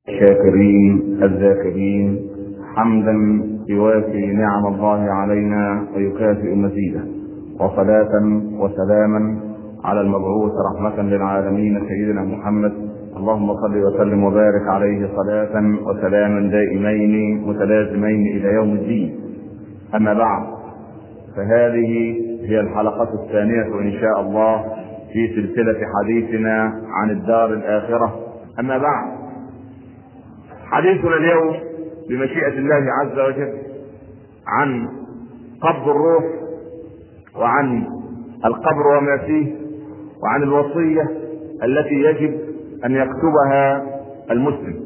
الشاكرين الذاكرين حمدا يوافي نعم الله علينا ويكافئ مزيده وصلاة وسلاما على المبعوث رحمة للعالمين سيدنا محمد اللهم صل وسلم وبارك عليه صلاة وسلاما دائمين متلازمين إلى يوم الدين أما بعد فهذه هي الحلقة الثانية إن شاء الله في سلسلة حديثنا عن الدار الآخرة أما بعد حديثنا اليوم بمشيئة الله عز وجل عن قبض الروح وعن القبر وما فيه وعن الوصية التي يجب أن يكتبها المسلم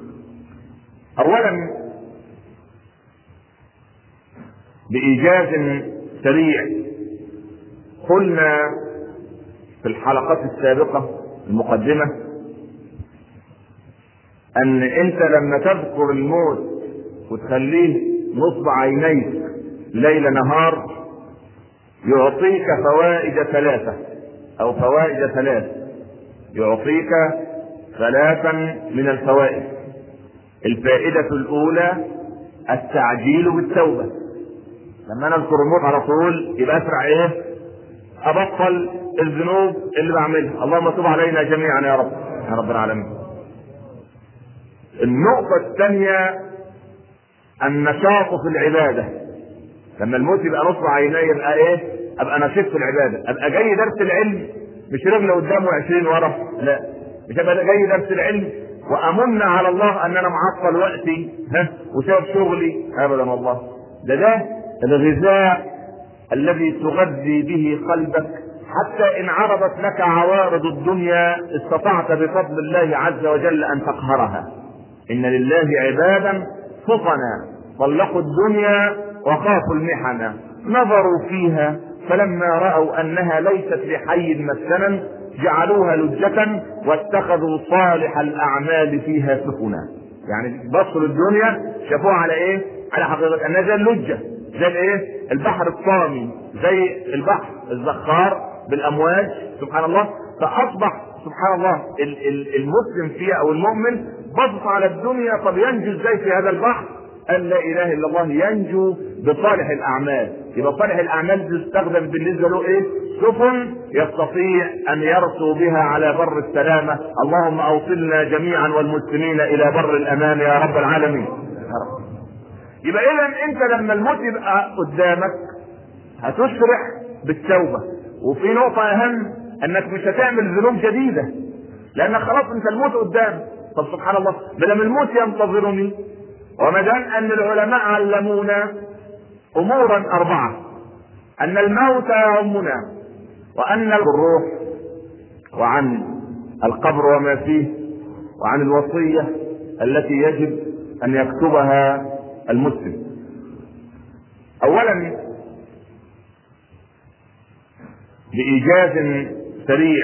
أولا بإيجاز سريع قلنا في الحلقات السابقة المقدمة ان انت لما تذكر الموت وتخليه نصب عينيك ليل نهار يعطيك فوائد ثلاثة او فوائد ثلاث يعطيك ثلاثا من الفوائد الفائدة الاولى التعجيل بالتوبة لما نذكر الموت على طول يبقى اسرع ايه ابطل الذنوب اللي بعملها اللهم تب علينا جميعا يا رب يا رب العالمين النقطة الثانية النشاط في العبادة لما الموت يبقى نصب عيني يبقى ايه؟ ابقى نشيط في العبادة، ابقى جاي درس العلم مش رجل قدامه 20 ورا، لا مش ابقى جاي درس العلم وامن على الله ان انا معطل وقتي ها وساب شغلي ابدا والله ده ده الغذاء الذي تغذي به قلبك حتى ان عرضت لك عوارض الدنيا استطعت بفضل الله عز وجل ان تقهرها ان لله عبادا فطنا طلقوا الدنيا وخافوا المحن نظروا فيها فلما راوا انها ليست لحي مسكنا جعلوها لجة واتخذوا صالح الاعمال فيها سفنا يعني بصوا للدنيا شافوها على ايه؟ على حقيقة انها زي اللجة زي الايه؟ البحر الطامي زي البحر الزخار بالامواج سبحان الله فاصبح سبحان الله المسلم فيها او المؤمن بص على الدنيا طب ينجو ازاي في هذا البحر؟ قال لا اله الا الله ينجو بصالح الاعمال يبقى صالح الاعمال تستخدم بالنسبه له ايه؟ سفن يستطيع ان يرسو بها على بر السلامه اللهم اوصلنا جميعا والمسلمين الى بر الامان يا رب العالمين يبقى اذا انت لما الموت يبقى قدامك هتسرع بالتوبه وفي نقطه اهم انك مش هتعمل ذنوب جديده لان خلاص انت الموت قدامك طب سبحان الله بدل الموت ينتظرني وما دام ان العلماء علمونا امورا اربعه ان الموت يهمنا وان الروح وعن القبر وما فيه وعن الوصيه التي يجب ان يكتبها المسلم اولا بايجاز سريع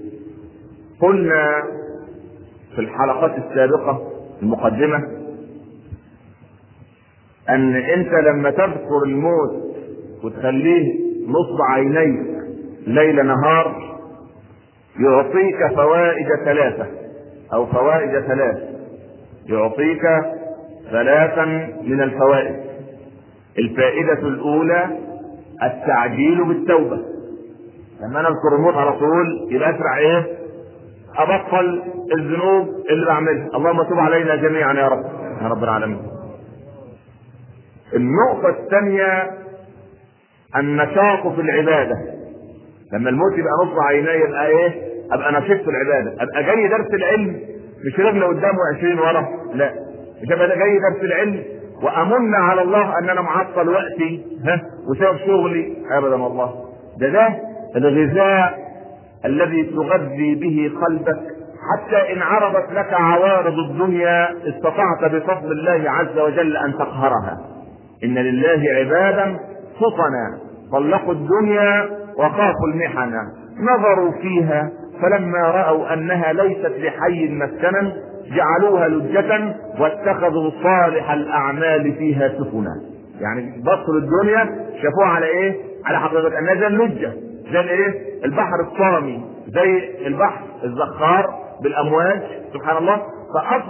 قلنا في الحلقات السابقة المقدمة ان انت لما تذكر الموت وتخليه نصب عينيك ليل نهار يعطيك فوائد ثلاثة او فوائد ثلاث يعطيك ثلاثا من الفوائد الفائدة الاولى التعجيل بالتوبة لما نذكر الموت على طول يبقى اسرع ايه ابطل الذنوب اللي بعملها اللهم تب علينا جميعا يا رب يا رب العالمين النقطة الثانية النشاط في العبادة لما الموت يبقى نصب عيني يبقى ايه ابقى نشيط في العبادة ابقى جاي درس العلم مش رجل قدامه 20 ورا لا مش ابقى جاي درس العلم وامن على الله ان انا معطل وقتي ها وساب شغلي ابدا والله ده ده الغذاء الذي تغذي به قلبك حتى ان عرضت لك عوارض الدنيا استطعت بفضل الله عز وجل ان تقهرها ان لله عبادا فطنا طلقوا الدنيا وخافوا المحن نظروا فيها فلما راوا انها ليست لحي مسكنا جعلوها لجة واتخذوا صالح الاعمال فيها سفنا يعني بصوا للدنيا شافوها على ايه؟ على حقيقة انها زي اللجة زي الايه؟ البحر الطامي زي البحر الزخار بالامواج سبحان الله فاصبح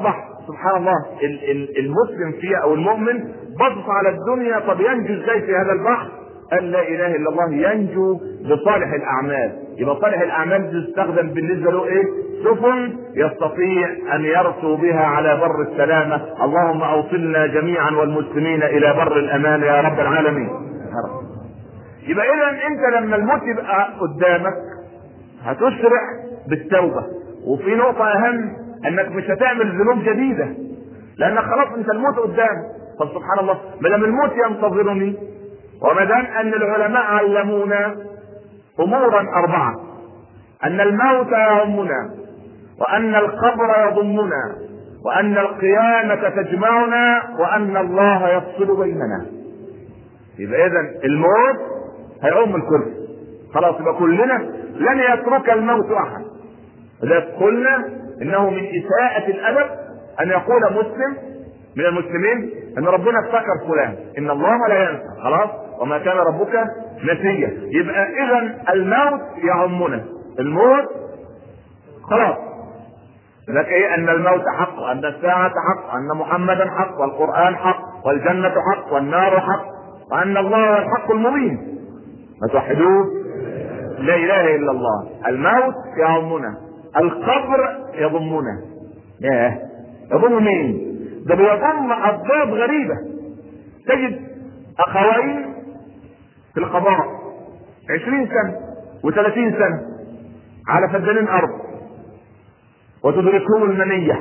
سبحان الله المسلم فيها او المؤمن بص على الدنيا طب ينجو ازاي في هذا البحر قال لا اله الا الله ينجو بصالح الاعمال يبقى صالح الاعمال تستخدم بالنسبه له ايه سفن يستطيع ان يرسو بها على بر السلامه اللهم اوصلنا جميعا والمسلمين الى بر الامان يا رب العالمين يبقى اذا انت لما الموت يبقى قدامك هتسرع بالتوبه وفي نقطه اهم انك مش هتعمل ذنوب جديده لانك خلاص انت الموت قدامك طب سبحان الله ما دام الموت ينتظرني وما دام ان العلماء علمونا امورا اربعه ان الموت يعمنا وان القبر يضمنا وان القيامه تجمعنا وان الله يفصل بيننا يبقى اذا الموت هيعم الكل خلاص يبقى كلنا لن يترك الموت احد لذلك قلنا انه من اساءة الادب ان يقول مسلم من المسلمين ان ربنا افتكر فلان ان الله لا ينسى خلاص وما كان ربك نسيا يبقى اذا الموت يعمنا الموت خلاص لك ايه ان الموت حق وان الساعة حق وان محمدا حق والقرآن حق والجنة حق والنار حق وان الله هو الحق المبين ما توحدوه لا اله الا الله الموت يعمنا القبر يضمنا ياه يضم مين ده بيضم اضداد غريبه تجد اخوين في القضاء عشرين سنه وثلاثين سنه على فدانين ارض وتدركهم المنيه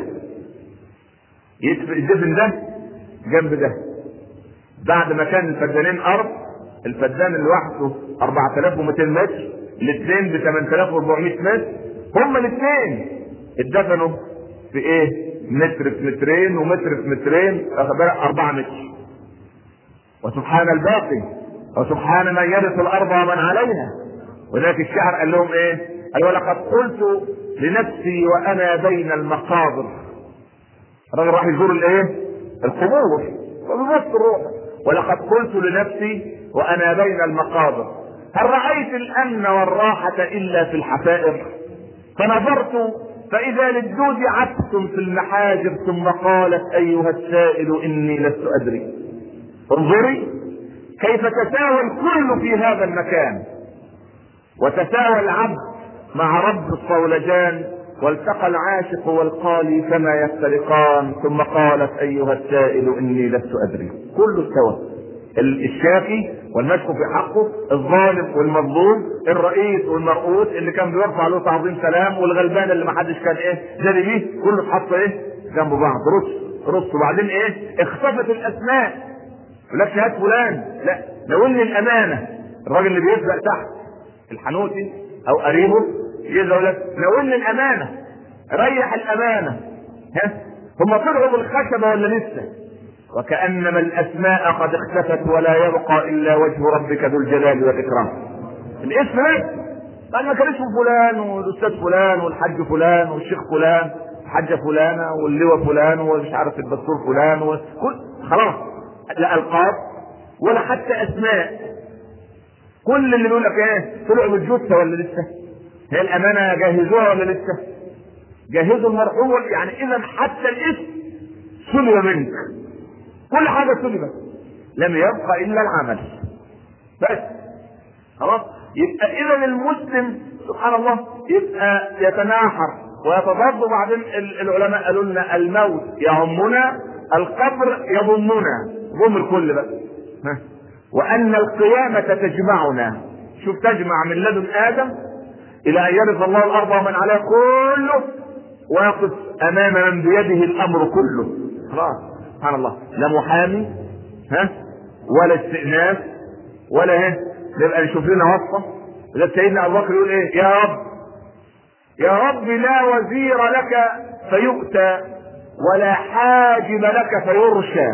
الدفن ده جنب ده بعد ما كان الفدانين ارض الفدان اللي لوحده 4200 متر الاثنين ب 8400 متر هما الاثنين اتدفنوا في ايه؟ متر في مترين ومتر في مترين أربعة متر وسبحان الباقي وسبحان من يرث الأرض ومن عليها وذلك الشعر قال لهم ايه؟ قال ولقد قلت لنفسي وأنا بين المقابر الراجل راح يزور الايه؟ القبور وبيبص الروح ولقد قلت لنفسي وأنا بين المقابر هل رأيت الأمن والراحة إلا في الحفائر؟ فنظرت فإذا للدود عبس في المحاجر ثم قالت أيها السائل إني لست أدري انظري كيف تساوى الكل في هذا المكان وتساوى العبد مع رب الصولجان والتقى العاشق والقالي كما يفترقان ثم قالت أيها السائل إني لست أدري كله استوى الشافي والمشكو في حقه الظالم والمظلوم الرئيس والمرؤوس اللي كان بيرفع له تعظيم سلام والغلبان اللي ما حدش كان ايه جري بيه كله اتحط ايه جنب بعض رص رص وبعدين ايه اختفت الاسماء يقول لك هات فلان لا ناولني الامانه الراجل اللي بيسبق تحت الحنوتي او قريبه يجي يقول لك ناولني الامانه ريح الامانه ها هم طلعوا بالخشبه ولا لسه وكأنما الأسماء قد اختفت ولا يبقى إلا وجه ربك ذو الجلال والإكرام. الاسم بس قال ما كان اسمه فلان والأستاذ فلان والحج فلان والشيخ فلان الحجة فلانة واللواء فلان ومش عارف الدكتور فلان وكل خلاص لا ألقاب ولا حتى أسماء كل اللي بيقول لك ايه طلعوا بالجثة ولا لسه؟ هي الأمانة جهزوها ولا لسه؟ جهزوا المرحوم يعني إذا حتى الاسم سلب منك كل حاجه سلبت لم يبقى الا العمل بس خلاص يبقى اذا المسلم سبحان الله يبقى يتناحر ويتضاد وبعدين العلماء قالوا لنا الموت يعمنا القبر يضمنا ضم الكل بقى ها. وان القيامه تجمعنا شوف تجمع من لدن ادم الى ان يرث الله الارض ومن عليها كله ويقف امام من بيده الامر كله خلاص سبحان الله لا محامي ها ولا استئناس ولا ها نبقى نشوف لنا وصفه ده سيدنا ابو بكر يقول ايه يا رب يا رب لا وزير لك فيؤتى ولا حاجب لك فيرشى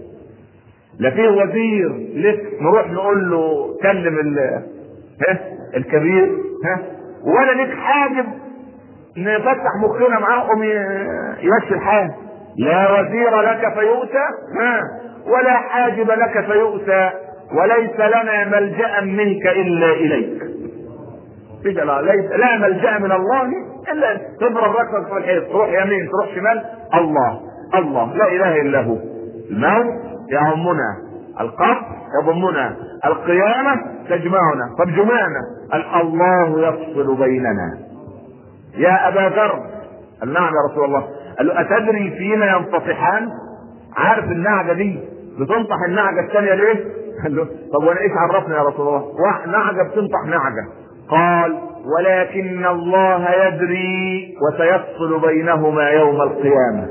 لا فيه وزير لك نروح نقول له كلم ال ها الكبير ها ولا لك حاجب نفتح مخنا معاهم يمشي الحال لا وزير لك فيؤتى ها ولا حاجب لك فيؤتى وليس لنا ملجا منك الا اليك ليس لا ملجا من الله الا تضرب راسك في الحيط تروح يمين تروح شمال الله الله لا اله الا هو الموت يعمنا القبر يضمنا القيامة تجمعنا طب جمعنا قال الله يفصل بيننا يا ابا ذر قال نعم يا رسول الله قال له اتدري فينا ينتصحان عارف النعجة دي بتنطح النعجة الثانية ليه؟ قال له طب وانا ايش عرفنا يا رسول الله؟ نعجة بتنطح نعجة قال ولكن الله يدري وسيفصل بينهما يوم القيامة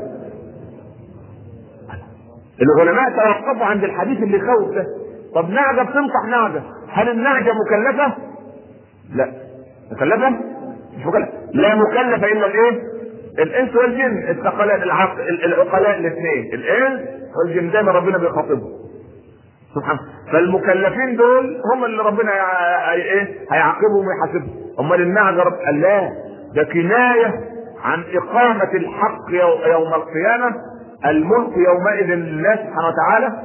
العلماء توقفوا عند الحديث اللي خوف ده طب نعجة بتنطح نعجة هل النعجة مكلفة؟ لا مكلفة؟ مش مكلفة لا مكلفة إلا الإيه؟ الإنس والجن الثقلان العقل العقلاء الاثنين الإنس والجن دايما ربنا بيخاطبهم سبحان فالمكلفين دول هم اللي ربنا ايه هيعاقبهم ويحاسبهم امال النعجه رب قال لا ده كنايه عن اقامه الحق يوم القيامه الملك يومئذ لله سبحانه وتعالى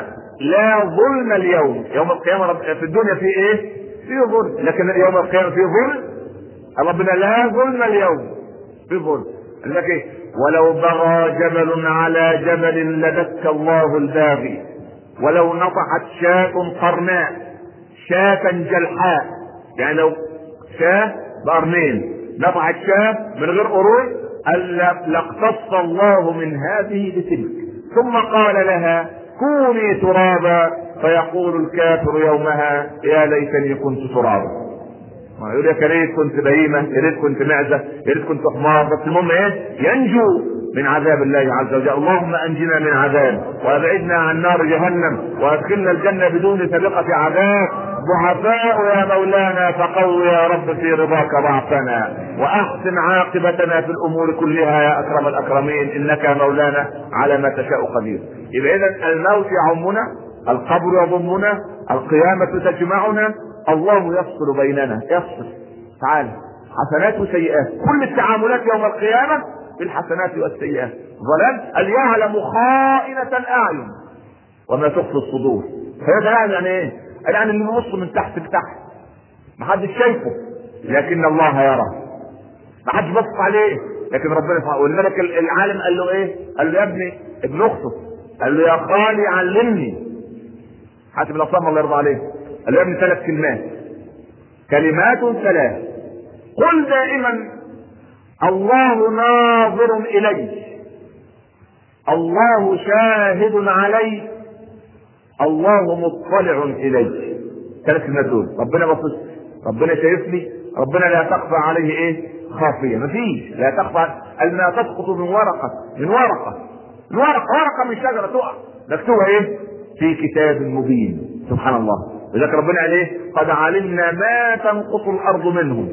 لا ظلم اليوم يوم القيامه رب في الدنيا في ايه؟ في ظلم لكن يوم القيامه في ظلم ربنا لا ظلم اليوم في ظلم قال لك ايه؟ ولو بغى جبل على جبل لدك الله الباغي ولو نطحت شاة قرناء شاة جلحاء يعني لو شاة بقرنين نطحت شاة من غير قرون قال لاقتص الله من هذه بتلك ثم قال لها كوني ترابا فيقول الكافر يومها يا ليتني كنت ترابا يقول يا ريت كنت بهيمة يا ريت كنت معزة يا ريت كنت حمار بس المهم ايه ينجو من عذاب الله عز وجل اللهم انجنا من عذاب وابعدنا عن نار جهنم وادخلنا الجنة بدون سابقة عذاب ضعفاء يا مولانا فقو يا رب في رضاك ضعفنا واحسن عاقبتنا في الامور كلها يا اكرم الاكرمين انك مولانا على ما تشاء قدير يبقى اذا الموت يعمنا القبر يضمنا القيامة تجمعنا الله يفصل بيننا يفصل تعالى حسنات وسيئات كل التعاملات يوم القيامة بالحسنات والسيئات ظلام أن يعلم خائنة الأعين وما تخفي الصدور فهذا يعني ايه؟ يعني اللي بيبص من تحت لتحت ما حدش شايفه لكن الله يرى ما حدش بص عليه لكن ربنا فعلا والملك العالم قال له ايه؟ قال له يا ابني ابن اخته قال له يا خالي علمني حاتم الاصم الله يرضى عليه قال له يا ابني ثلاث كلمات كلمات ثلاث قل دائما الله ناظر الي الله شاهد علي الله مطلع الي ثلاث كلمات دول ربنا بص ربنا شايفني ربنا لا تخفى عليه ايه خافية مفيش لا تخفى ما تسقط من ورقة من ورقة من ورقة ورقة من شجرة تقع مكتوبة ايه في كتاب مبين سبحان الله لذلك ربنا قال ايه قد علمنا ما تنقص الارض منهم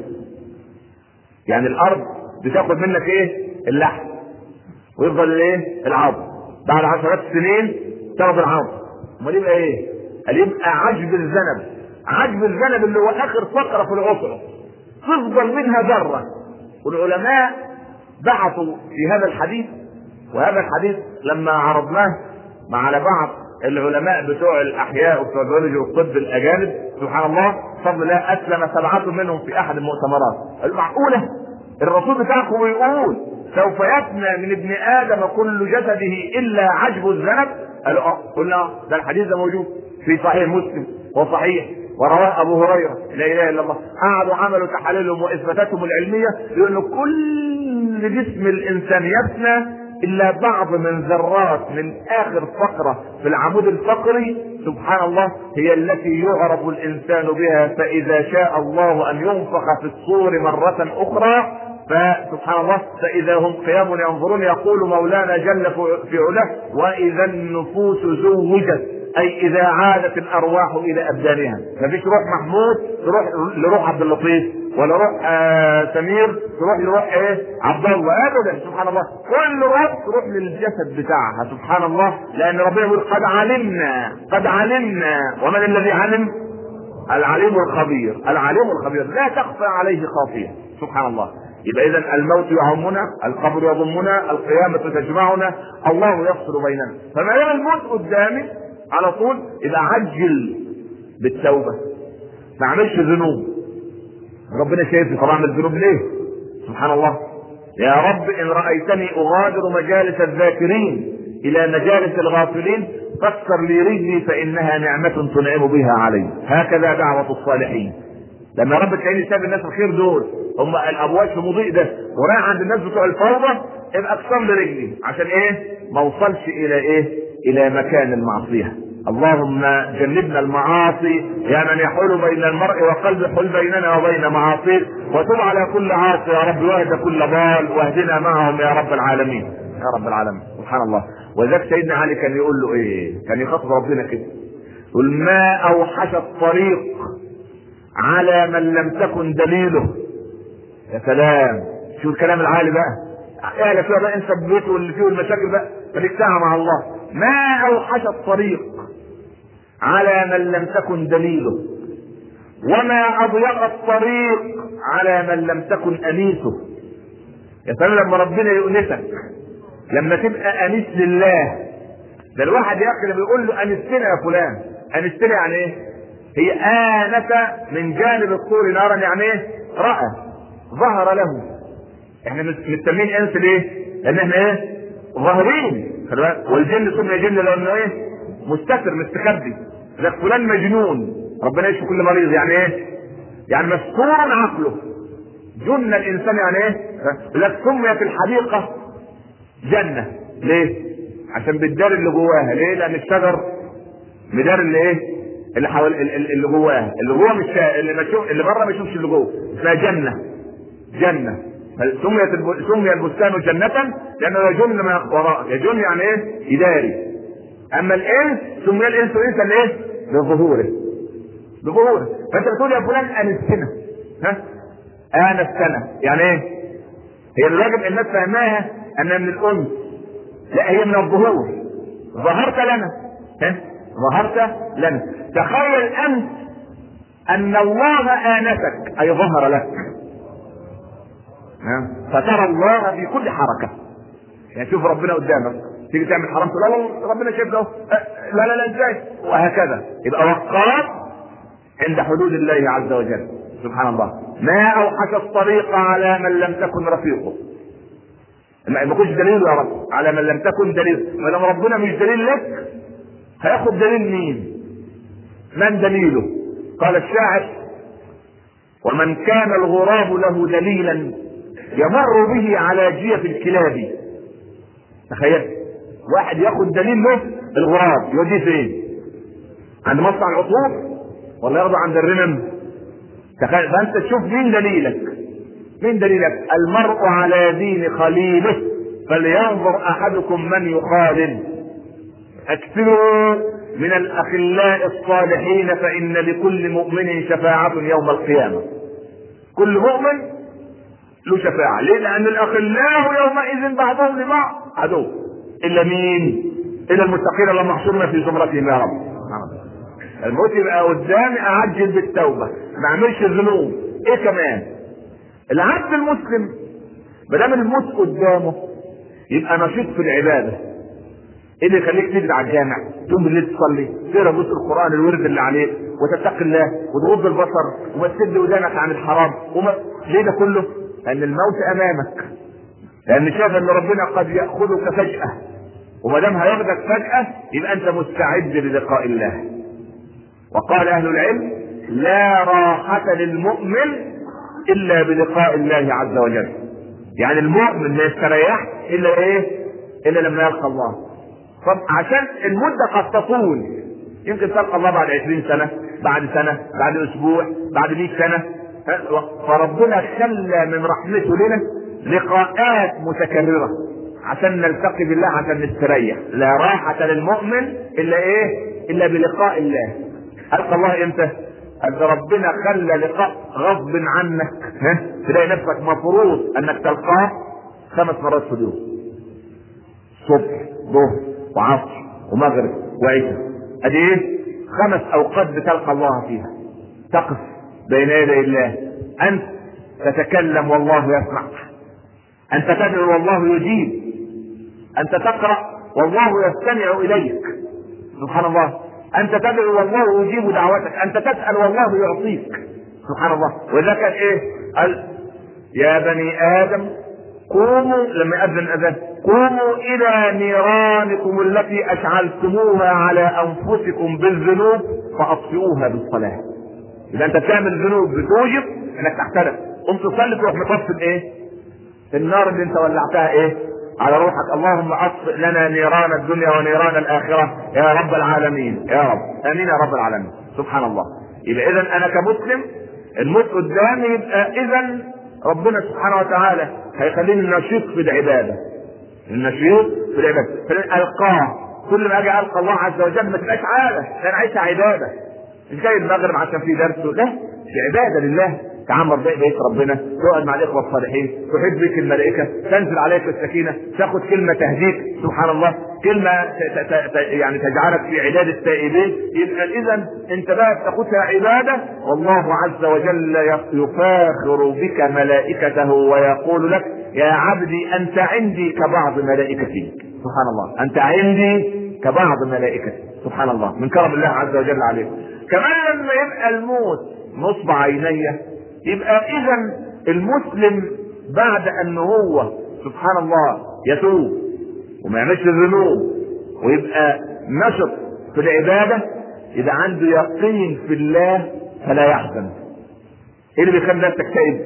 يعني الارض بتاخد منك ايه اللحم ويفضل الايه العظم بعد عشرات السنين تاخد العظم امال يبقى ايه قال يبقى عجب الذنب عجب الذنب اللي هو اخر فقره في العصر تفضل منها ذره والعلماء بحثوا في هذا الحديث وهذا الحديث لما عرضناه مع على بعض العلماء بتوع الاحياء وبتوع البيولوجي والطب الاجانب سبحان الله بفضل الله اسلم سبعه منهم في احد المؤتمرات قالوا معقوله الرسول بتاعكم بيقول سوف يفنى من ابن ادم كل جسده الا عجب الذنب قالوا اه قلنا ده الحديث ده موجود في صحيح مسلم وصحيح ورواه ابو هريره لا اله الا الله قعدوا عملوا تحاليلهم واثباتاتهم العلميه يقولوا كل جسم الانسان يفنى الا بعض من ذرات من اخر فقره في العمود الفقري سبحان الله هي التي يعرف الانسان بها فاذا شاء الله ان ينفخ في الصور مره اخرى فسبحان الله فاذا هم قيام ينظرون يقول مولانا جل في علاه واذا النفوس زوجت اي اذا عادت الارواح الى ابدانها مفيش روح محمود تروح لروح عبد اللطيف ولا روح آه سمير تروح لروح ايه عبد الله ابدا سبحان الله كل روح تروح للجسد بتاعها سبحان الله لان ربنا يقول قد علمنا قد علمنا ومن الذي علم العليم الخبير العليم الخبير لا تخفى عليه خافيه سبحان الله يبقى اذا الموت يعمنا القبر يضمنا القيامه تجمعنا الله يفصل بيننا فما دام الموت قدامي على طول يبقى عجل بالتوبه ما اعملش ذنوب ربنا شايفني طب اعمل ذنوب ليه؟ سبحان الله يا رب ان رايتني اغادر مجالس الذاكرين الى مجالس الغافلين فكر لي رجلي فانها نعمه تنعم بها علي هكذا دعوه الصالحين لما رب تلاقيني ساب الناس الخير دول هم الابواب في مضيء ده ورايح عند الناس بتوع الفوضى ابقى اكسر لي رجلي عشان ايه؟ ما اوصلش الى ايه؟ الى مكان المعصيه. اللهم جنبنا المعاصي يا من يحول بين المرء وقلب حل بيننا وبين معاصيك وتب على كل عاصي يا رب واهد كل ضال واهدنا معهم يا رب العالمين يا رب العالمين سبحان الله وذاك سيدنا علي كان يقول له ايه؟ كان يخاطب ربنا كده يقول ما اوحش الطريق على من لم تكن دليله يا سلام شو الكلام العالي بقى اهلا فيها بقى انسى بيته واللي فيه المشاكل بقى خليك مع الله ما اوحش الطريق على من لم تكن دليله وما اضيق الطريق على من لم تكن انيسه يا سلام لما ربنا يؤنسك لما تبقى انيس لله ده الواحد يا اخي لما بيقول له انستنا يا فلان انستنا يعني ايه؟ هي آنس من جانب الطور نارا يعني ايه؟ رأى ظهر له احنا مستمين انس ليه؟ لان احنا ايه؟ ظاهرين والجن سمي جن لانه ايه؟ مستتر مستخبي لك فلان مجنون ربنا يشفي كل مريض يعني ايه؟ يعني مستور عقله جن الانسان يعني ايه؟ لك سميت الحديقه جنه ليه؟ عشان بالدار اللي جواها ليه؟ لان الشجر مدار اللي ايه؟ اللي حوالي اللي جواها اللي جوه مش اللي ما تشوف اللي بره ما يشوفش اللي جوه اسمها جنه جنه سميت الب... سمي البستان جنة لأنه يجن ما وراء يجن يعني إيه؟ إداري أما الإنس سمي الإنس إنسا لإيه؟ لظهوره لظهوره فأنت بتقول يا فلان أنستنا ها؟ آنستنا يعني إيه؟ هي الواجب الناس فهماها أنها من الأنس لا هي من الظهور ظهرت لنا ها؟ ظهرت لنا تخيل أنت أن الله آنسك أي ظهر لك فترى الله في كل حركة يعني شوف ربنا قدامك تيجي تعمل حرام تقول لا لا ربنا شايف له لا لا لا ازاي وهكذا يبقى وقرات عند حدود الله عز وجل سبحان الله ما اوحش الطريق على من لم تكن رفيقه ما يكونش دليل يا رب على من لم تكن دليل ولما ربنا مش دليل لك هياخد دليل مين من دليله قال الشاعر ومن كان الغراب له دليلا يمر به على جيف الكلاب تخيل واحد ياخد دليل له الغراب يوديه فين عند مصنع العطور ولا ياخده عند الرمم تخيل فانت تشوف مين دليلك مين دليلك المرء على دين خليله فلينظر احدكم من يخالل اكثروا من الاخلاء الصالحين فان لكل مؤمن شفاعه يوم القيامه كل مؤمن له شفاعة ليه؟ لأن الأخلاء يومئذ بعضهم لبعض عدو إلا مين؟ إلا المتقين اللهم احشرنا في زمرتهم يا رب الموت يبقى قدامي أعجل بالتوبة ما أعملش الذنوب إيه كمان؟ العبد المسلم ما دام الموت قدامه يبقى نشيط في العبادة ايه اللي يخليك تجري على الجامع تقوم بالليل تصلي تقرا جزء القران الورد اللي عليك وتتقي الله وتغض البصر وما تسد ودانك عن الحرام وما ليه ده كله؟ لأن الموت أمامك لأن شاف أن ربنا قد يأخذك فجأة وما دام هياخدك فجأة يبقى أنت مستعد للقاء الله وقال أهل العلم لا راحة للمؤمن إلا بلقاء الله عز وجل يعني المؤمن ما يستريح إلا إيه؟ إلا لما يلقى الله طب عشان المدة قد تطول يمكن تلقى الله بعد عشرين سنة بعد سنة بعد أسبوع بعد مئة سنة فربنا خلى من رحمته لنا لقاءات متكررة عشان نلتقي بالله عشان نستريح لا راحة للمؤمن إلا إيه؟ إلا بلقاء الله ألقى الله إمتى؟ أن ربنا خلى لقاء غصب عنك ها؟ تلاقي نفسك مفروض أنك تلقاه خمس مرات في اليوم صبح ظهر وعصر ومغرب وعشاء ادي ايه خمس اوقات بتلقى الله فيها تقف بين يدي الله انت تتكلم والله يسمع انت تدعو والله يجيب انت تقرا والله يستمع اليك سبحان الله انت تدعو والله يجيب دعوتك انت تسال والله يعطيك سبحان الله وذا كان ايه قال يا بني ادم قوموا لما يأذن الأذان قوموا إلى نيرانكم التي أشعلتموها على أنفسكم بالذنوب فأطفئوها بالصلاة. إذا أنت بتعمل ذنوب بتوجب إنك تحترق، قم تصلي تروح مطفي إيه؟ النار اللي أنت ولعتها إيه؟ على روحك اللهم اطفئ لنا نيران الدنيا ونيران الاخره يا رب العالمين يا رب امين يا رب العالمين سبحان الله يبقى اذا انا كمسلم الموت قدامي يبقى اذا ربنا سبحانه وتعالى هيخليني نشيط في العباده النشيط في العباده القاه كل ما اجي القى الله عز وجل ما تبقاش عاده انا عايشها عباده مش جاي المغرب عشان في درس لا في عباده لله تعمر بيت ربنا تقعد مع الاخوه الصالحين تحب بك الملائكه تنزل عليك السكينه تاخذ كلمه تهديك سبحان الله كلمه ت- ت- ت- يعني تجعلك في عداد التائبين يبقى اذا انت بقى بتاخذها عباده والله عز وجل يفاخر بك ملائكته ويقول لك يا عبدي انت عندي كبعض ملائكتي سبحان الله انت عندي كبعض ملائكتي سبحان الله من كرم الله عز وجل عليك كمان لما يبقى الموت نصب عينيه يبقى اذا المسلم بعد ان هو سبحان الله يتوب وما يعملش ذنوب ويبقى نشط في العباده اذا عنده يقين في الله فلا يحزن ايه اللي بيخلي الناس تكتئب؟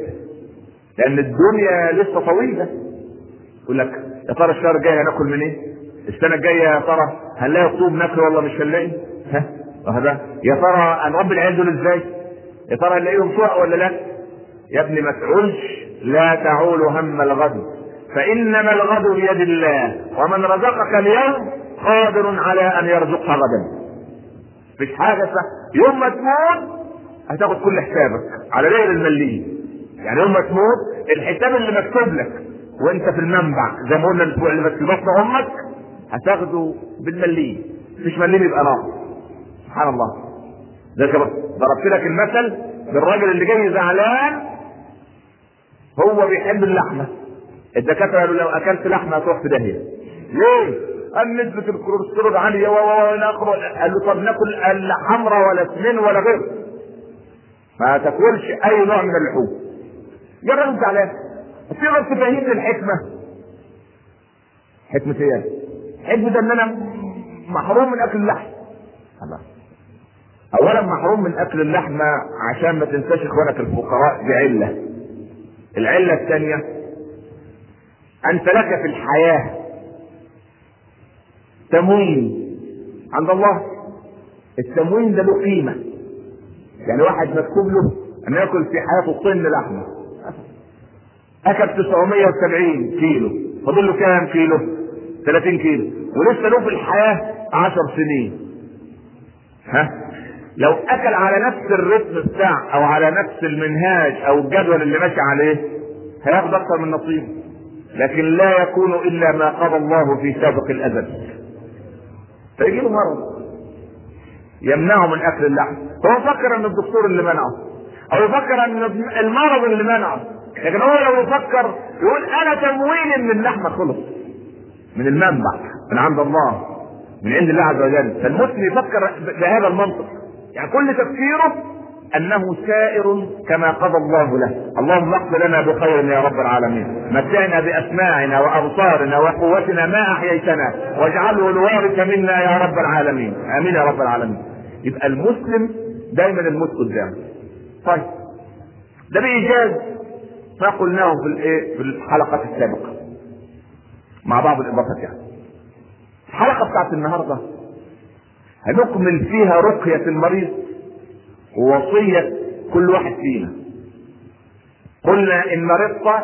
لان الدنيا لسه طويله يقول لك يا ترى الشهر الجاي هناكل من ايه؟ السنه الجايه يا ترى هنلاقي خطوب ناكل ولا مش هنلاقي؟ ها؟ وهذا يا ترى هنربي العيال دول ازاي؟ يا ترى هنلاقيهم شقق ولا لا؟ يا ابني ما تقولش لا تعول هم الغد فانما الغد بيد الله ومن رزقك اليوم قادر على ان يرزقك غدا مش حاجه اسمها يوم ما تموت هتاخد كل حسابك على غير المليين يعني يوم ما تموت الحساب اللي مكتوب لك وانت في المنبع زي ما قلنا الاسبوع اللي في بطن امك هتاخده بالمليين مفيش مليين يبقى ناقص سبحان الله ده ضربت لك المثل بالراجل اللي جاي زعلان هو بيحب اللحمه الدكاتره قالوا لو اكلت لحمه هتروح في داهيه ليه؟ قال نسبة الكوليسترول عالية و و الى اخره قال له طب ناكل لا حمرا ولا سمين ولا غيره ما تاكلش اي نوع من اللحوم يا راجل زعلان تقدر تفهمني الحكمة حكمة ايه؟ حكمة ان انا محروم من اكل اللحم الله اولا محروم من اكل اللحمة عشان ما تنساش اخوانك الفقراء بعلة العلة الثانية انت لك في الحياة تموين عند الله التموين ده له قيمة يعني واحد مكتوب له ان ياكل في حياته طن لحمة اكل 970 كيلو فاضل له كام كيلو 30 كيلو ولسه له في الحياة 10 سنين ها لو اكل على نفس الرتم بتاع او على نفس المنهاج او الجدول اللي ماشي عليه هياخد اكثر من نصيبه لكن لا يكون الا ما قضى الله في سابق الازل فيجي له مرض يمنعه من اكل اللحم هو فكر ان الدكتور اللي منعه او يفكر ان المرض اللي منعه لكن هو لو يفكر يقول انا تمويني من اللحمه خلص من المنبع من عند الله من عند الله عز وجل فالمسلم يفكر بهذا المنطق يعني كل تفكيره انه سائر كما قضى الله له اللهم اغفر لنا بخير يا رب العالمين متعنا باسماعنا وابصارنا وقوتنا ما احييتنا واجعله الوارث منا يا رب العالمين امين يا رب العالمين يبقى المسلم دايما الموت قدامه طيب ده بايجاز ما قلناه في الايه في الحلقات السابقه مع بعض الاضافات يعني الحلقه بتاعت النهارده هنكمل فيها رقيه المريض ووصية كل واحد فينا قلنا إن مرضت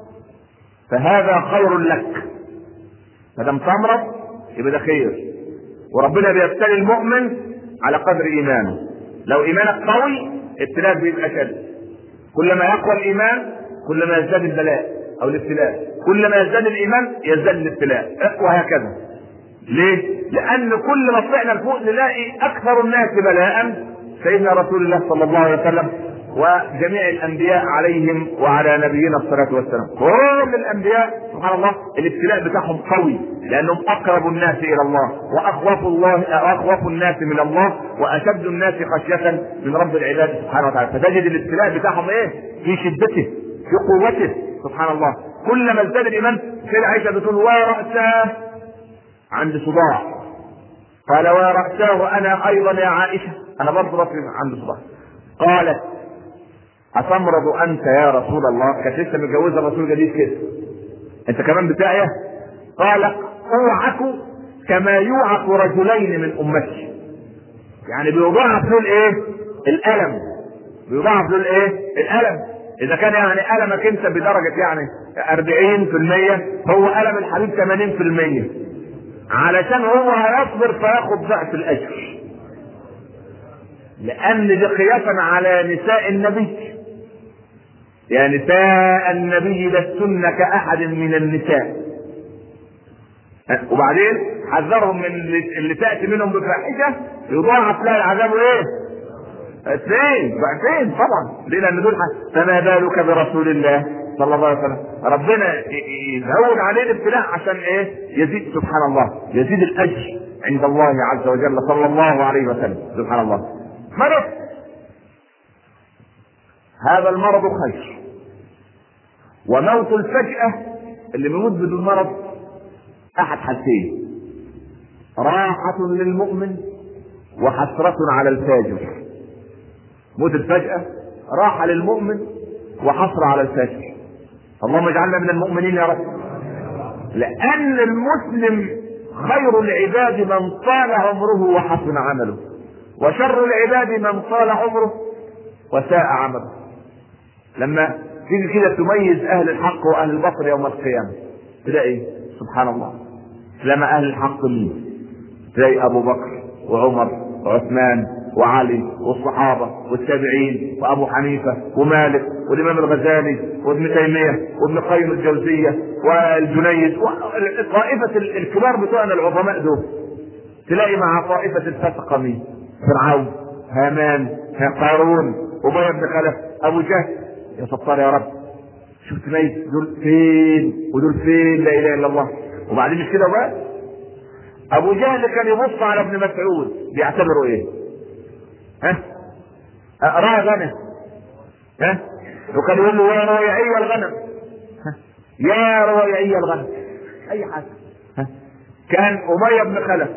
فهذا خير لك فدم تمرض يبقى ده خير وربنا بيبتلي المؤمن على قدر إيمانه لو إيمانك قوي ابتلاء بيبقى شد كلما يقوى الإيمان كلما يزداد البلاء أو الابتلاء كلما يزداد الإيمان يزداد الابتلاء وهكذا ليه؟ لأن كل ما طلعنا لفوق نلاقي أكثر الناس بلاء سيدنا رسول الله صلى الله عليه وسلم وجميع الانبياء عليهم وعلى نبينا الصلاه والسلام كل الانبياء سبحان الله الابتلاء بتاعهم قوي لانهم اقرب الناس الى الله واخوف الله اخوف الناس من الله واشد الناس خشيه من رب العباد سبحانه وتعالى فتجد الابتلاء بتاعهم ايه في شدته في قوته سبحان الله كلما ازداد الايمان سيدة عائشه بتقول وراساه عند صداع قال وراساه انا ايضا يا عائشه انا برضه راسي عند صداع قالت أتمرض أنت يا رسول الله؟ كانت لسه متجوزة الرسول جديد كده. أنت كمان بتاعي؟ قال أوعك كما يوعك رجلين من أمتي. يعني بيضاعف له الإيه؟ الألم. بيضاعف له الإيه؟ الألم. إذا كان يعني ألمك أنت بدرجة يعني 40% هو ألم الحبيب 80% علشان هو هيصبر فياخد ضعف الأجر. لأن دي قياسا على نساء النبي يا نساء النبي لستن كأحد من النساء وبعدين حذرهم من اللي تأتي منهم بفاحشة يضاعف لها العذاب ايه؟ اثنين ضعفين طبعا ليه لان دول فما بالك برسول الله صلى الله عليه وسلم ربنا يزود عليه الابتلاء عشان ايه؟ يزيد سبحان الله يزيد الاجر عند الله عز وجل صلى الله عليه وسلم سبحان الله مرض هذا المرض خير وموت الفجأة اللي بيموت بدون مرض أحد حالتين راحة للمؤمن وحسرة على الفاجر موت الفجأة راحة للمؤمن وحسرة على الفاجر اللهم اجعلنا من المؤمنين يا رب لأن المسلم خير العباد من طال عمره وحسن عمله وشر العباد من طال عمره وساء عمله لما تيجي كده تميز اهل الحق واهل الباطل يوم القيامه تلاقي سبحان الله لما اهل الحق مين تلاقي ابو بكر وعمر وعثمان وعلي والصحابة والتابعين وأبو حنيفة ومالك والإمام الغزالي وابن تيمية وابن قيم الجوزية والجنيد طائفة الكبار بتوعنا العظماء دول تلاقي مع طائفة الفسقة مين؟ فرعون هامان قارون أبي بن خلف أبو جهل يا ستار يا رب شوف تميز دول فين ودول فين لا اله الا الله وبعدين مش كده بقى ابو جهل كان يبص على ابن مسعود بيعتبره ايه ها راعي غنم ها وكان يقول له يا رويعي الغنم ها؟ يا رويعي الغنم اي حاجه ها؟ كان اميه بن خلف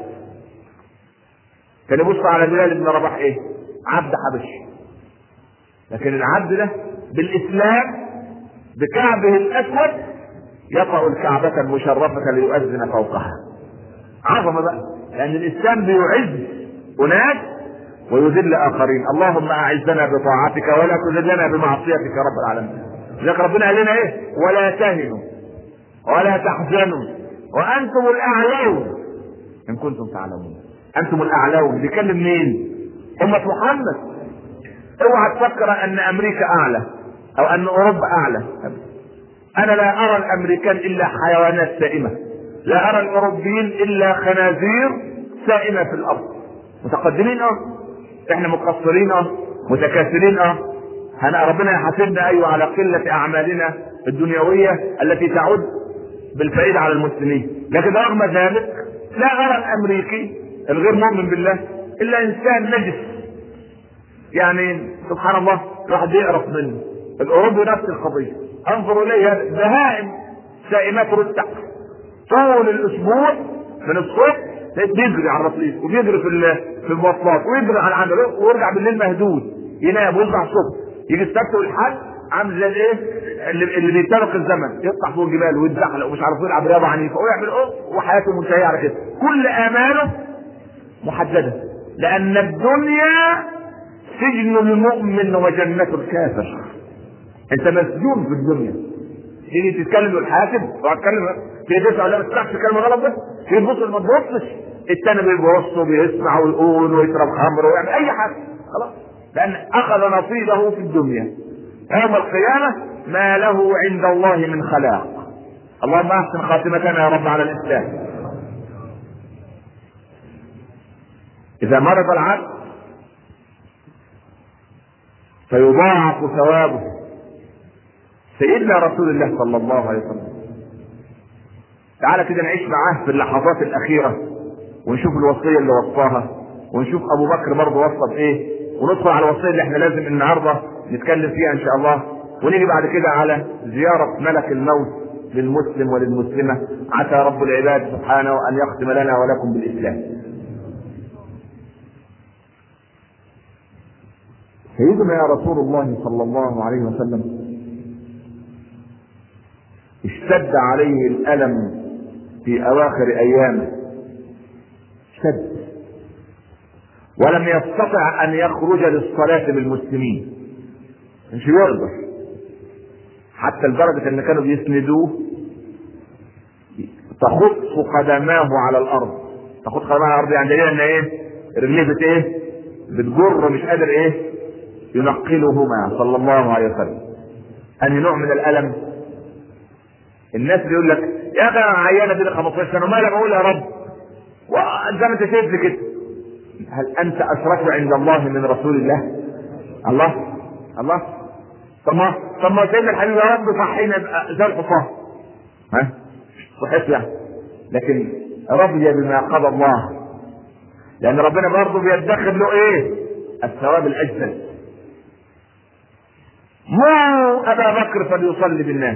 كان يبص على بلال بن رباح ايه عبد حبشي لكن العبد ده بالاسلام بكعبه الاسود يطأ الكعبة المشرفة ليؤذن فوقها عظمة بقى لأن الإسلام بيعز أناس ويذل آخرين اللهم أعزنا بطاعتك ولا تذلنا بمعصيتك يا رب العالمين لذلك ربنا قال لنا إيه ولا تهنوا ولا تحزنوا وأنتم الأعلون إن كنتم تعلمون أنتم الأعلون بيكلم مين أمة محمد اوعى تفكر أن أمريكا أعلى أو أن أوروبا أعلى انا لا ارى الامريكان الا حيوانات سائمه لا ارى الاوروبيين الا خنازير سائمه في الارض متقدمين اه احنا مقصرين اه متكاسلين اه هنا ربنا يحاسبنا ايوه على قله اعمالنا الدنيويه التي تعود بالفائده على المسلمين لكن رغم ذلك لا ارى الامريكي الغير مؤمن بالله الا انسان نجس يعني سبحان الله الواحد يقرف منه الاوروبي نفس القضيه انظر اليها بهائم سائمات رتع طول الاسبوع من الصبح بيجري على الرصيف وبيجري في في المواصلات ويجري على العمل ويرجع بالليل مهدود ينام ويصبح الصبح يجي السبت والحد عامل زي الايه اللي, اللي بيترك الزمن يطلع فوق الجبال ويتزحلق ومش عارف يلعب رياضه عنيفه ويعمل ايه وحياته منتهيه على كده كل اماله محدده لان الدنيا سجن المؤمن وجنه الكافر انت مسجون في الدنيا تيجي تتكلم والحاسب وهتكلم تيجي تسمع لا ما تسمعش كلمه غلط بس تيجي تبص ما تبصش التاني بيبص وبيسمع ويقول ويشرب خمر ويعمل اي حاجه خلاص لان اخذ نصيبه في الدنيا يوم القيامه ما له عند الله من خلاق اللهم احسن خاتمتنا يا رب على الاسلام اذا مرض العبد فيضاعف ثوابه سيدنا رسول الله صلى الله عليه وسلم تعالى كده نعيش معاه في اللحظات الاخيره ونشوف الوصيه اللي وصاها ونشوف ابو بكر برضه وصى بايه وندخل على الوصيه اللي احنا لازم النهارده نتكلم فيها ان شاء الله ونيجي بعد كده على زياره ملك الموت للمسلم وللمسلمة عسى رب العباد سبحانه أن يختم لنا ولكم بالإسلام سيدنا يا رسول الله صلى الله عليه وسلم اشتد عليه الألم في أواخر أيامه اشتد ولم يستطع أن يخرج للصلاة بالمسلمين مش يقدر حتى لدرجة ان كانوا بيسندوه تخط قدماه على الارض تخط قدماه على الارض يعني دليل ان ايه رجليه بت ايه بتجر مش قادر ايه ينقلهما صلى الله عليه وسلم انهي نوع من الالم الناس بيقول لك يا اخي انا عيانه دي 15 سنه ما انا بقول يا رب وزي ما انت شايف لي كده هل انت اشرف عند الله من رسول الله الله الله طب ما طب ما سيدنا الحبيب يا رب صحينا زي الحصان ها صحيت يعني لكن رضي بما قضى الله لان ربنا برضه بيدخر له ايه الثواب الاجزل مو ابا بكر فليصلي بالناس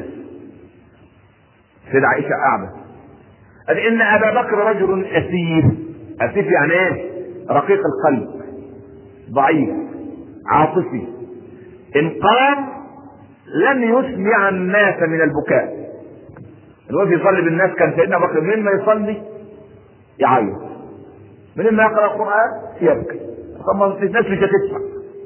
سيدة عائشة قاعدة قال إن أبا بكر رجل أسير أسير يعني إيه؟ رقيق القلب ضعيف عاطفي إن قام لم يسمع الناس من البكاء الوقت يصلي بالناس كان سيدنا بكر من ما يصلي يعيط من ما يقرأ القرآن يبكي طب الناس مش هتدفع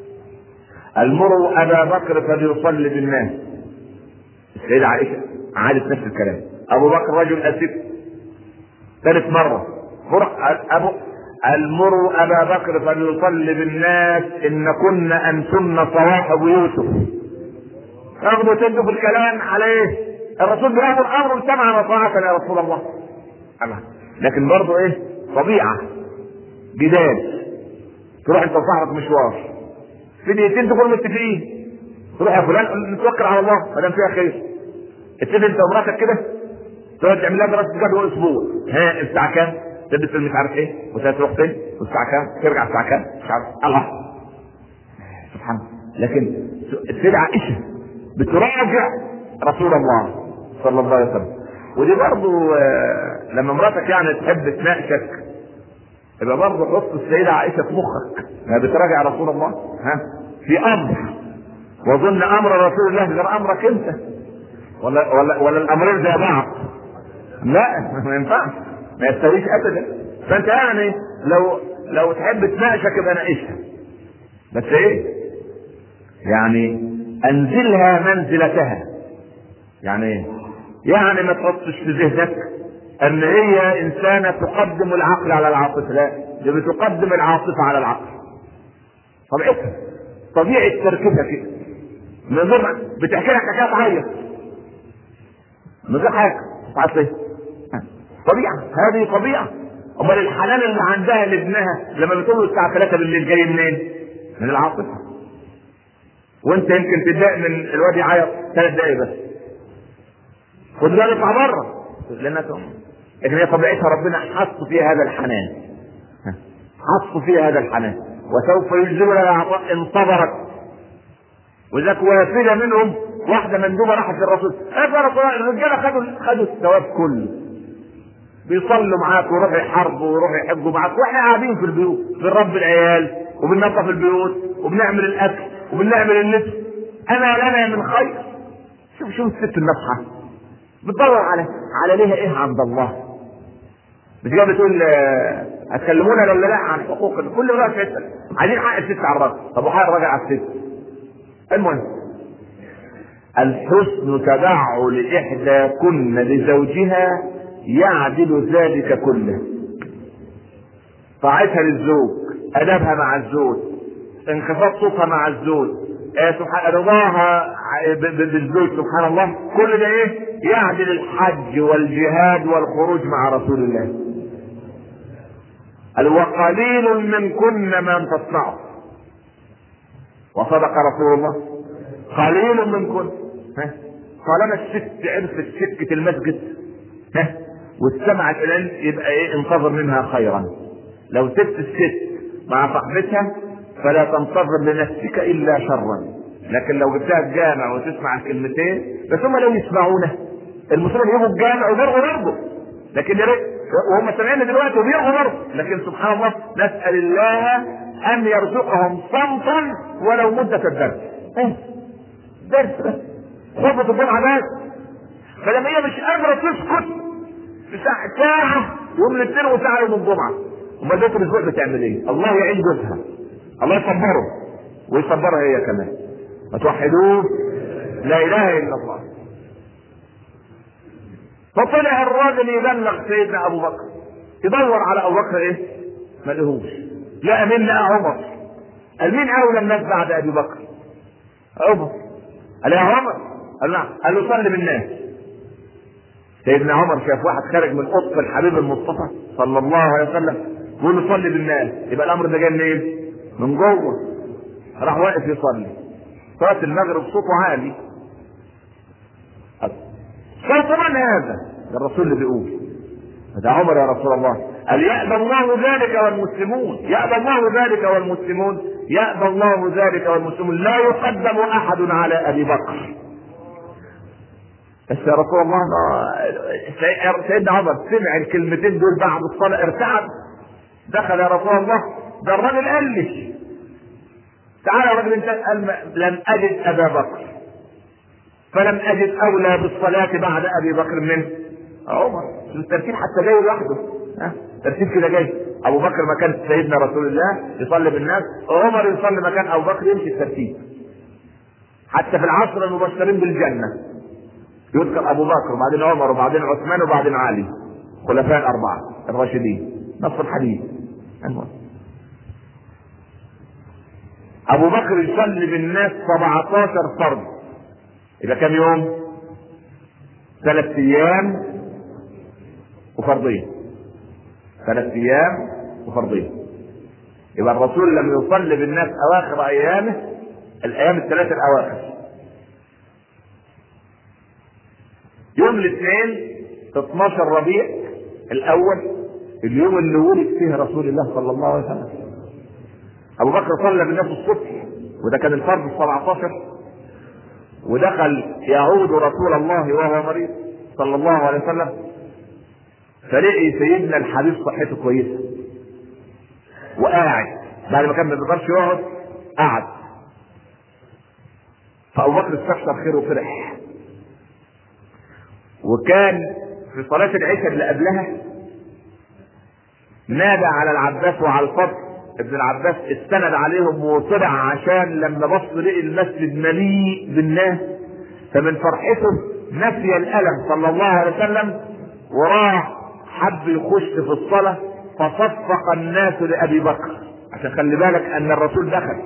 المروا أبا بكر فليصلي بالناس السيدة عائشة عادت نفس الكلام ابو بكر رجل اسير ثالث مرة ابو المروا ابا بكر فليصلي بالناس ان كن انتن صواحب يوسف رغم تدوا في الكلام على ايه الرسول بيامر امر سمعا وطاعة يا رسول الله أما. لكن برضه ايه طبيعة جدال تروح انت وصاحبك مشوار في دقيقتين تكونوا متفقين تروح يا فلان نتوكل على الله ما دام فيها خير اتفق انت ومراتك كده تقعد تعمل لها دراسه جدوى اسبوع ها الساعه كام؟ تلبس مش عارف ايه وتروح فين والساعه كام؟ ترجع الساعه كام؟ مش عارف الله سبحان الله لكن السيدة عائشة بتراجع رسول الله صلى الله عليه وسلم ودي برضه لما مراتك يعني تحب تناقشك يبقى برضه حط السيدة عائشة في مخك ما بتراجع رسول الله ها في امر واظن امر رسول الله غير امرك انت ولا ولا ولا الامرين زي بعض لا ما ينفعش ما يستويش ابدا فانت يعني لو لو تحب تناقشك يبقى ناقشها بس ايه يعني انزلها منزلتها يعني ايه يعني ما تحطش في ذهنك ان هي انسانة تقدم العقل على العاطفة لا دي بتقدم العاطفة على العقل طبيعتها طبيعة تركيبها كده من غير بتحكي لك حكايه تعيط من غير حاجه تعرف ايه طبيعه هذه طبيعه امال الحنان اللي عندها لابنها لما بتقول له الساعه 3 بالليل جاي منين؟ من العاطفه وانت يمكن تتضايق من الواد يعيط ثلاث دقايق بس خد بالك اطلع بره لانها لكن هي طبيعتها ربنا حط فيها هذا الحنان حط فيها هذا الحنان وسوف يجزلها العطاء ان صبرت وذاك وافده منهم واحده مندوبه راحت للرسول قالت يا رسول الله الرجاله خدوا خدوا الثواب كله بيصلوا معاك ويروحوا يحاربوا ويروحوا يحجوا معاك واحنا قاعدين في البيوت بنربي العيال وبننظف البيوت وبنعمل الاكل وبنعمل اللبس انا لنا من خير شوف شوف الست النصحه بتدور على على ليها ايه عند الله بتجي بتقول هتكلمونا ولا لا عن حقوق كل راجل يسال عايزين حق الست على الراجل طب وحق الراجل على الست المهم الحسن تبعل إحداكن لزوجها يعدل ذلك كله طاعتها للزوج أدبها مع الزوج انخفاض صوتها مع الزوج رضاها بالزوج سبحان الله كل ده ايه يعدل الحج والجهاد والخروج مع رسول الله قال وقليل منكن من تصنعه وصدق رسول الله قليل منكن ها طالما الست عرفت سكة المسجد ها واستمعت الى يبقى ايه انتظر منها خيرا لو سبت الست مع صاحبتها فلا تنتظر لنفسك الا شرا لكن لو جبتها الجامع وتسمع الكلمتين بس هم لو يسمعونه المسلمين يجوا الجامع وبيرغوا برضه لكن يا ريت وهم سامعين دلوقتي وبيرغوا برضه لكن سبحان الله نسال الله ان يرزقهم صمتا ولو مده الدرس إيه؟ درس بس خطبه الجمعه بس فلما هي مش قادره تسكت في ساعه ساعه يوم الاثنين وساعه يوم الجمعه امال بيت الاسبوع بتعمل ايه؟ الله يعين جوزها الله يصبره ويصبرها هي كمان ما توحدوه لا اله الا الله فطلع الراجل يبلغ سيدنا ابو بكر يدور على ابو بكر ايه؟ ما لقيهوش لقى مين لقى عمر قال مين اولى الناس بعد ابي بكر؟ عمر قال يا عمر قال نعم قال له صلي بالناس سيدنا عمر شاف واحد خارج من قطب الحبيب المصطفى صلى الله عليه وسلم بيقول له صلي بالناس يبقى الامر ده جاي منين؟ من جوه راح واقف يصلي صلاه المغرب صوته عالي صوت من هذا؟ ده الرسول اللي بيقول ده عمر يا رسول الله قال يأبى الله ذلك والمسلمون يأبى الله ذلك والمسلمون يأبى الله ذلك والمسلمون لا يقدم أحد على أبي بكر بس يا رسول الله سيدنا عمر سمع الكلمتين دول بعد الصلاة ارتعب دخل يا رسول الله ده الراجل قال لي تعالى يا راجل انت قال لم اجد ابا بكر فلم اجد اولى بالصلاه بعد ابي بكر منه عمر الترتيب حتى جاي لوحده ها ترتيب كده جاي ابو بكر مكان سيدنا رسول الله يصلي بالناس عمر يصلي مكان ابو بكر يمشي الترتيب حتى في العصر المبشرين بالجنه يذكر ابو بكر وبعدين عمر وبعدين عثمان وبعدين علي خلفاء الاربعه الراشدين نص الحديث المهم ابو بكر يصلي بالناس 17 فرض يبقى كم يوم ثلاث ايام وفرضين ثلاث ايام وفرضين يبقى الرسول لم يصلي بالناس اواخر ايامه الايام الثلاثه الاواخر يوم الاثنين 12 ربيع الاول اليوم اللي ولد فيه رسول الله صلى الله عليه وسلم ابو بكر صلى بالناس الصبح وده كان الفرض ال 17 ودخل يعود رسول الله وهو مريض صلى الله عليه وسلم فلقي سيدنا الحبيب صحته كويسه وقاعد بعد ما كان ما بيقدرش يقعد قعد فابو بكر استبشر خير وفرح وكان في صلاه العشاء اللي قبلها نادى على العباس وعلى الفضل ابن العباس استند عليهم وطلع عشان لما بص لقي المسجد مليء بالناس فمن فرحته نفي الالم صلى الله عليه وسلم وراح حب يخش في الصلاه فصفق الناس لابي بكر عشان خلي بالك ان الرسول دخل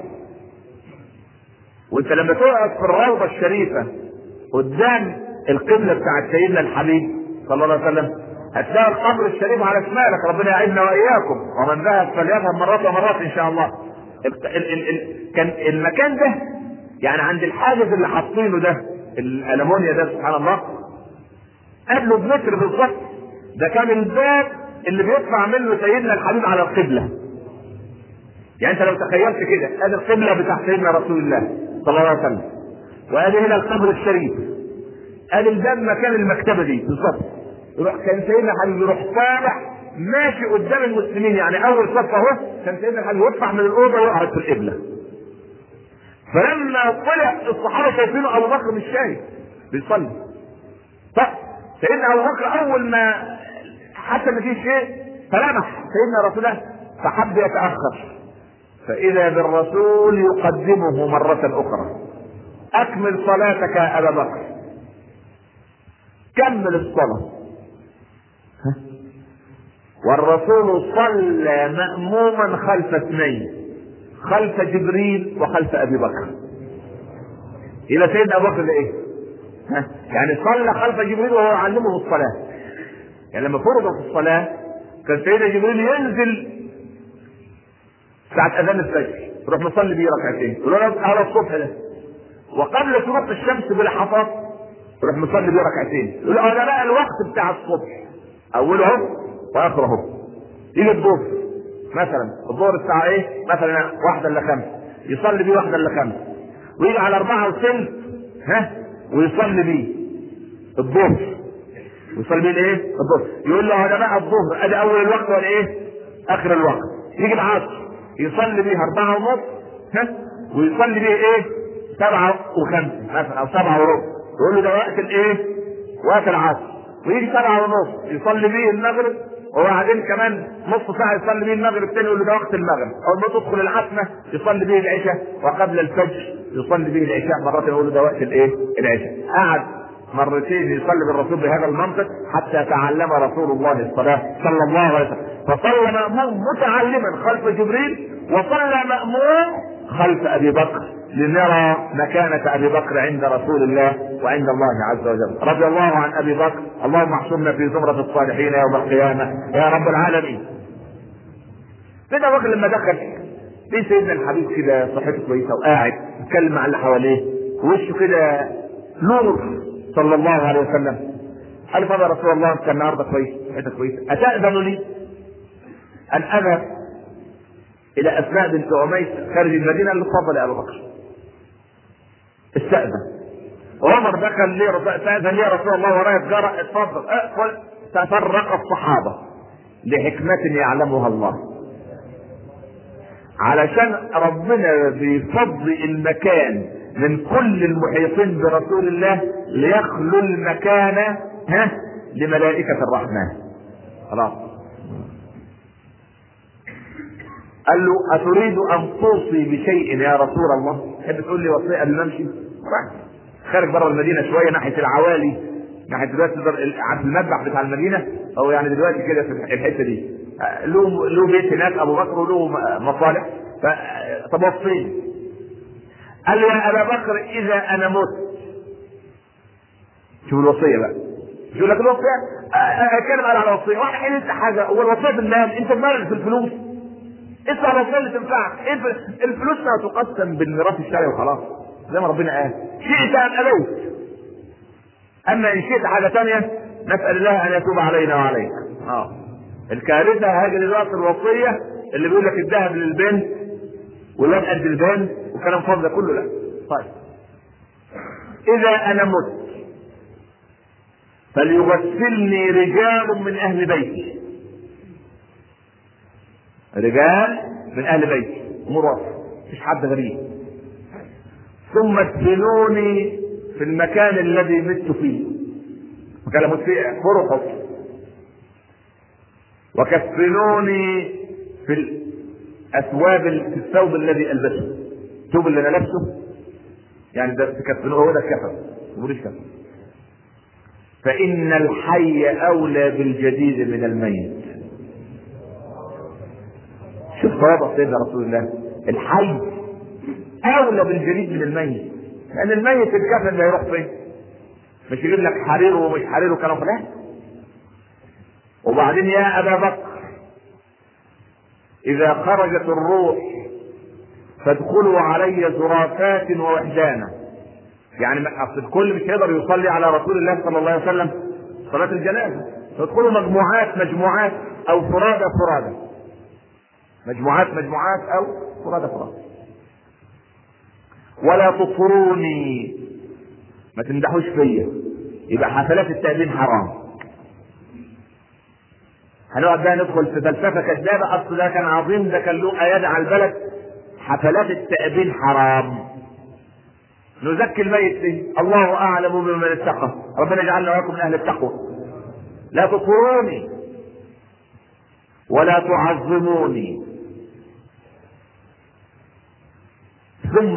وانت لما تقعد في الروضه الشريفه قدام القبله بتاعت سيدنا الحبيب صلى الله عليه وسلم هتلاقي القبر الشريف على شمالك ربنا يعيننا واياكم ومن ذهب فليذهب مرات ومرات ان شاء الله ال ال ال ال كان المكان ده يعني عند الحاجز اللي حاطينه ده الالمونيا ده سبحان الله قبله بمتر بالظبط ده كان الباب اللي بيطلع منه سيدنا الحبيب على القبله يعني انت لو تخيلت كده ادي القبله بتاع سيدنا رسول الله صلى الله عليه وسلم وادي هنا القبر الشريف ادي الباب مكان المكتبه دي بالظبط يروح كان سيدنا الحبيب يروح طالع ماشي قدام المسلمين يعني اول صف اهو كان سيدنا الحبيب يطلع من الاوضه ويقعد في القبله فلما طلع الصحابه شايفينه ابو بكر مش شايف بيصلي طب سيدنا ابو بكر اول ما حتى ما فيش شيء فلمح سيدنا رسول الله فحب يتاخر فاذا بالرسول يقدمه مره اخرى اكمل صلاتك يا ابا بكر كمل الصلاه والرسول صلى مأموما خلف اثنين خلف جبريل وخلف ابي بكر الى سيدنا ابو بكر ده ايه؟ ها؟ يعني صلى خلف جبريل وهو يعلمه الصلاه يعني لما فرضت الصلاه كان سيدنا جبريل ينزل ساعة أذان الفجر يروح مصلي بيه ركعتين يقول له على الصبح ده وقبل شروق الشمس بلحظات يروح مصلي بيه ركعتين يقول له ده بقى الوقت بتاع الصبح أوله اهو وآخره اهو يجي الظهر مثلا الظهر الساعة إيه؟ مثلا واحدة إلا خمسة يصلي بيه واحدة إلا خمسة ويجي على أربعة وثلث ها ويصلي بيه الظهر يصلي بيه الايه؟ الظهر يقول له هذا بقى الظهر ادي اول الوقت ولا ايه؟ اخر الوقت يجي العصر يصلي بيه اربعه ونص ها ويصلي بيه ايه؟ سبعه وخمسه مثلا او سبعه وربع يقول له ده وقت الايه؟ وقت العصر ويجي سبعه ونص يصلي بيه المغرب وبعدين كمان نص ساعة يصلي بيه المغرب تاني يقول له ده وقت المغرب، أول ما تدخل العتمة يصلي بيه العشاء وقبل الفجر يصلي بيه العشاء مرات يقول له ده وقت الإيه؟ العشاء. قعد مرتين يصلي بالرسول بهذا المنطق حتى تعلم رسول الله الصلاة صلى الله عليه وسلم، فصلى مأموم متعلما خلف جبريل وصلى مأموم خلف أبي بكر لنرى مكانة أبي بكر عند رسول الله وعند الله عز وجل رضي الله عن أبي بكر اللهم احشرنا في زمرة الصالحين يوم القيامة يا رب العالمين سيدنا بكر لما دخل في سيدنا الحبيب كده صحته كويسة وقاعد يتكلم مع اللي حواليه وشه كده نور صلى الله عليه وسلم قال فضل رسول الله كان النهارده كويس صحته كويسة أتأذن لي أن أذهب إلى أسماء بنت عميس خارج المدينة اللي اتفضل يا أبو بكر استأذن عمر دخل ليه استأذن ليه رسول الله ورايا تجارة اتفضل ادخل تفرق الصحابة لحكمة يعلمها الله علشان ربنا بيفضي المكان من كل المحيطين برسول الله ليخلو المكان ها لملائكة الرحمن خلاص قال له أتريد أن توصي بشيء يا رسول الله؟ تحب تقول لي وصية قبل ما أمشي؟ خارج بره المدينة شوية ناحية العوالي ناحية دلوقتي عند المذبح بتاع المدينة أو يعني دلوقتي كده في الحتة دي له له بيت هناك أبو بكر وله مصالح طب وصيني قال له يا أبا بكر إذا أنا مت شوف الوصية بقى يقول لك الوصية اتكلم على الوصية واحد انت حاجة هو الوصية بالمال انت المال في الفلوس اسمع الوصيه اللي تنفعك الفلوس لا تقسم بالميراث الشرعي وخلاص زي ما ربنا قال شئت ام ابيت اما ان شئت حاجه ثانيه نسال الله ان يتوب علينا وعليك اه الكارثه هذه دلوقتي الوصيه اللي بيقول لك الذهب للبنت والواد قد البنت والكلام فاضي ده كله لا طيب اذا انا مت فليغسلني رجال من اهل بيتي رجال من اهل بيتي امور واضحه مفيش حد غريب ثم ادفنوني في المكان الذي مت فيه مكان اموت فيه احفروا حفر وكفنوني في الاثواب في الثوب الذي البسه الثوب اللي انا لابسه يعني ده تكفنوه هو ده الكفن مش كفن فان الحي اولى بالجديد من الميت شوف صواب سيدنا رسول الله الحي اولى بالجديد من الميت لان الميت الكفن ده يروح فين مش يجيب لك حرير ومش حرير وكلام فلان وبعدين يا ابا بكر اذا خرجت الروح فادخلوا علي زرافات ووحدانا يعني اصل الكل مش هيقدر يصلي على رسول الله صلى الله عليه وسلم صلاه الجنازه فادخلوا مجموعات مجموعات او فرادى فرادى مجموعات مجموعات او فرادى فرادى ولا تطروني ما تمدحوش فيا يبقى حفلات التأذين حرام هنقعد بقى ندخل في فلسفه كذابه اصل ده كان عظيم ده كان له اياد على البلد حفلات التأذين حرام نزكي الميت به الله اعلم بمن اتقى ربنا يجعلنا وياكم من اهل التقوى لا تطروني ولا تعظموني ثم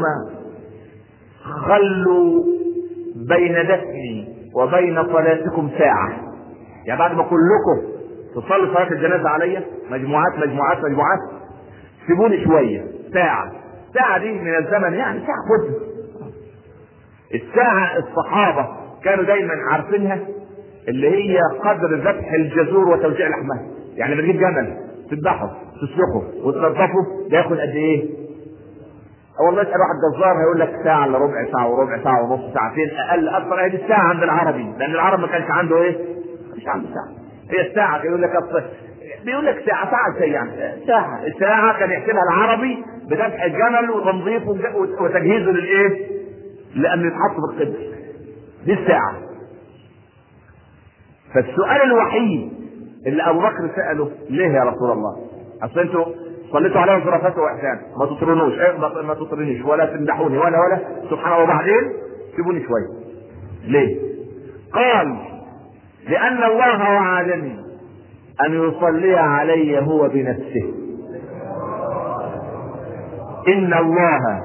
خلوا بين دفني وبين صلاتكم ساعة يعني بعد ما كلكم تصلي صلاة الجنازة عليا مجموعات مجموعات مجموعات سيبوني شوية ساعة ساعة دي من الزمن يعني ساعة خد الساعة الصحابة كانوا دايما عارفينها اللي هي قدر ذبح الجزور وتوزيع لحمها يعني بتجيب جمل تذبحه تسلخه وتنظفه ده ياخد قد ايه؟ والله اسال واحد جزار هيقول لك ساعه الا ربع ساعه وربع ساعه ونص ساعتين اقل اكثر هي دي الساعه عند العربي لان العرب ما كانش عنده ايه؟ مش عنده ساعه هي الساعه يقول لك أصل بيقول لك ساعه ساعه زي يعني ساعه الساعه كان يحسبها العربي بذبح الجمل وتنظيفه وتجهيزه للايه؟ لان يتحط في القدس دي الساعه فالسؤال الوحيد اللي ابو بكر ساله ليه يا رسول الله؟ اصل انتوا صليتوا عليهم في رفاته واحسان ما تطرنوش إيه ما- ما تطرنيش ولا تمدحوني ولا ولا سبحان الله وبعدين سيبوني شويه ليه؟ قال لأن الله وعدني أن يصلي علي هو بنفسه إن الله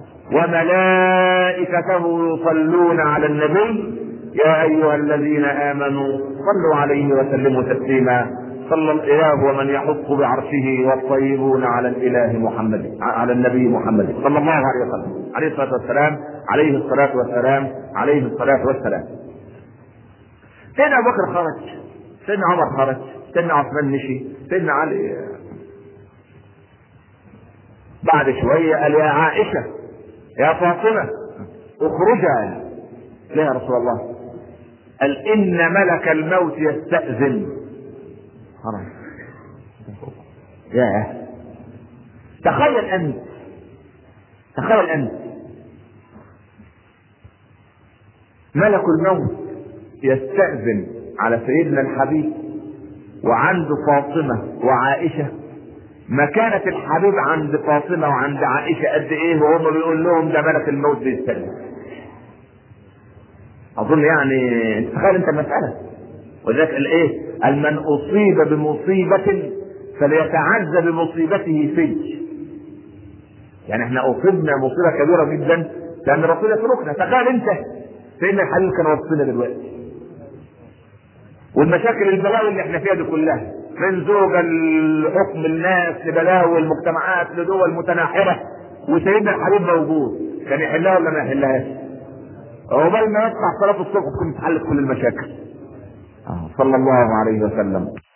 وملائكته يصلون على النبي يا أيها الذين آمنوا صلوا عليه وسلموا تسليما صلى الإله ومن يحق بعرشه والطيبون على الإله محمد على النبي محمد صلى الله عليه وسلم عليه الصلاة والسلام عليه الصلاة والسلام عليه الصلاة والسلام سيدنا أبو بكر خرج سيدنا عمر خرج سيدنا عثمان مشي سيدنا علي بعد شوية قال يا عائشة يا فاطمة اخرجا ليه يا رسول الله قال إن ملك الموت يستأذن خلاص يا تخيل أنت تخيل أنت ملك الموت يستأذن على سيدنا الحبيب وعنده فاطمة وعائشة مكانة الحبيب عند فاطمة وعند عائشة قد ايه وهم بيقول لهم ده ملك الموت بيستأذن اظن يعني انت تخيل انت المسألة وذلك الايه قال من اصيب بمصيبة فليتعزى بمصيبته فيه يعني احنا اصبنا مصيبة كبيرة جدا لان الرسول يتركنا تخيل انت سيدنا الحبيب كان وصفنا دلوقتي والمشاكل البلاوي اللي احنا فيها دي كلها من زوجة لحكم الناس لبلاوي المجتمعات لدول متناحرة وسيدنا الحبيب موجود كان يحلها ولا ما يحلهاش؟ عقبال ما يطلع صلاة الصبح تكون اتحلت كل المشاكل. آه، صلى الله عليه وسلم.